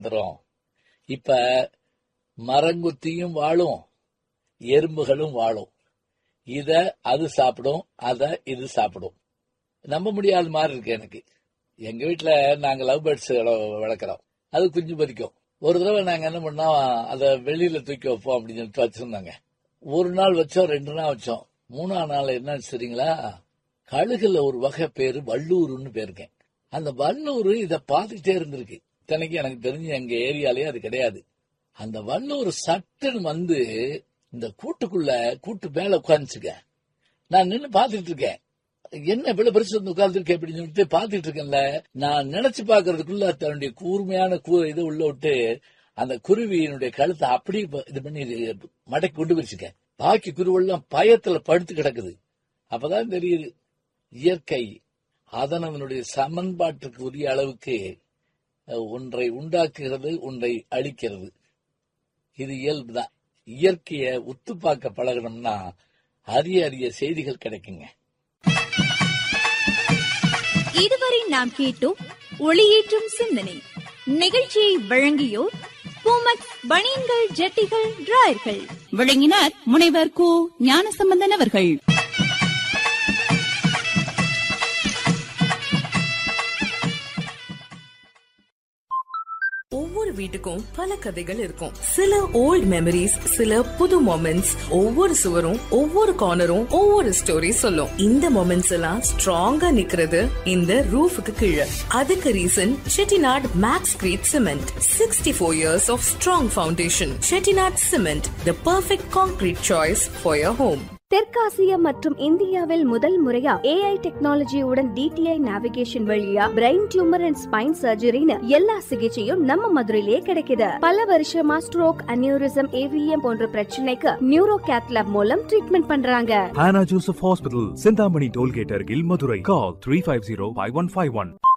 வந்துரும் இப்ப மரங்குத்தியும் வாழும் எறும்புகளும் வாழும் இத அது சாப்பிடும் அத இது சாப்பிடும் நம்ப முடியாத மாதிரி இருக்கு எனக்கு எங்க வீட்டுல நாங்க லவ் பேர்ட்ஸ் வளர்க்குறோம் அது குஞ்சு பறிக்கும் ஒரு தடவை நாங்க என்ன பண்ணோம் அத வெளியில தூக்கி வைப்போம் அப்படின்னு சொல்லிட்டு வச்சிருந்தாங்க ஒரு நாள் வச்சோம் ரெண்டு நாள் வச்சோம் மூணாம் நாள் என்ன சரிங்களா கழுகுல ஒரு வகை பேரு வள்ளூர்னு பேருக்கேன் அந்த வள்ளூர் இத பார்த்துட்டே இருந்திருக்கு இத்தனைக்கு எனக்கு தெரிஞ்சு எங்க ஏரியாலயே அது கிடையாது அந்த வள்ளூர் சட்டுன்னு வந்து இந்த கூட்டுக்குள்ள கூட்டு மேல உட்காந்துச்சுக்க நான் நின்னு பாத்துட்டு இருக்கேன் என்ன இவ்வளவு பெருசு வந்து உட்கார்ந்துருக்கேன் அப்படின்னு சொல்லிட்டு பாத்துட்டு இருக்கேன்ல நான் நினைச்சு பாக்குறதுக்குள்ள தன்னுடைய கூர்மையான கூ இது உள்ள விட்டு அந்த குருவியினுடைய கழுத்தை அப்படியே ப- இது பண்ணி மடக்கி கொண்டு போயிருச்சுக்க பாக்கி குருவெல்லாம் பயத்துல படுத்து கிடக்குது அப்பதான் தெரியுது இயற்கை அதன் அதனுடைய சமன்பாட்டுக்கு உரிய அளவுக்கு அஹ், ஒன்றை உண்டாக்குகிறது ஒன்றை அழிக்கிறது இது இயல்புதான் இயற்கைய உத்து பார்க்க பழகணும்னா அரிய அரிய செய்திகள் கிடைக்குங்க இதுவரை நாம் கேட்டோம் ஒளியேற்றும் சிந்தனை நிகழ்ச்சியை வழங்கியோர் பூமக் பனியன்கள் ஜட்டிகள் டிராயர்கள் விளங்கினார் முனைவர் கு ஞானசம்பந்தன் அவர்கள் ஒவ்வொரு வீட்டுக்கும் பல கதைகள் இருக்கும் சில ஓல்ட் மெமரிஸ் சில புது மொமெண்ட்ஸ் ஒவ்வொரு சுவரும் ஒவ்வொரு கார்னரும் ஒவ்வொரு ஸ்டோரி சொல்லும் இந்த மொமெண்ட்ஸ் எல்லாம் ஸ்ட்ராங்கா நிக்கிறது இந்த ரூஃபுக்கு கீழே அதுக்கு reason Chettinad maxcrete cement sixty four years of strong foundation Chettinad cement the perfect concrete choice for your home தெற்காசியா மற்றும் இந்தியாவில் முதல் முறையா ஏஐ டெக்னாலஜியுடன் டிடிஐ நேவிகேஷன் வழியா பிரெயின் டியூமர் அண்ட் ஸ்பைன் சர்ஜரின்னு எல்லா சிகிச்சையும் நம்ம மதுரையிலேயே கிடைக்குது பல வருஷமா ஸ்ட்ரோக் அனியூரிசம் ஏவிஎம் போன்ற பிரச்சனைக்கு நியூரோ கேத்லாப் மூலம் ட்ரீட்மெண்ட் பண்றாங்க Hannah Joseph Hospital, Sindhamani Tollgate, Argil, Madurai. Call 350 5151.